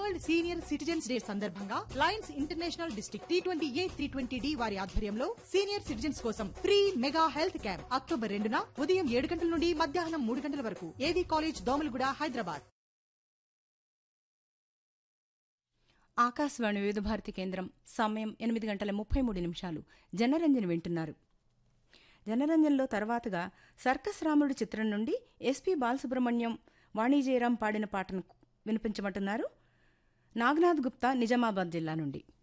world senior citizens day సందర్భంగా Lions International district T twenty A three twenty D వారి ఆధ్వర్యంలో senior citizens కోసం free mega health camp October రెండున ఉదయం ఏడు గంటల నుండి మధ్యాహ్నం మూడు గంటల వరకు ఏవీ కాలేజ్ దోమలగూడ హైదరాబాద్ ఆకాశవాణి వివిధ భారతి కేంద్రం సమయం ఎనిమిది గంటల ముప్పై మూడు నిమిషాలు జనరంజన్ వింటున్నారు జనరంజన్లో తర్వాతగా సర్కస్ రాముడు చిత్రం నుండి ఎస్పి బాలసుబ్రహ్మణ్యం వాణిజయరాం పాడిన పాటను వినిపించమంటున్నారు నాగనాథ్ గుప్తా నిజామాబాద్ జిల్లా నుండి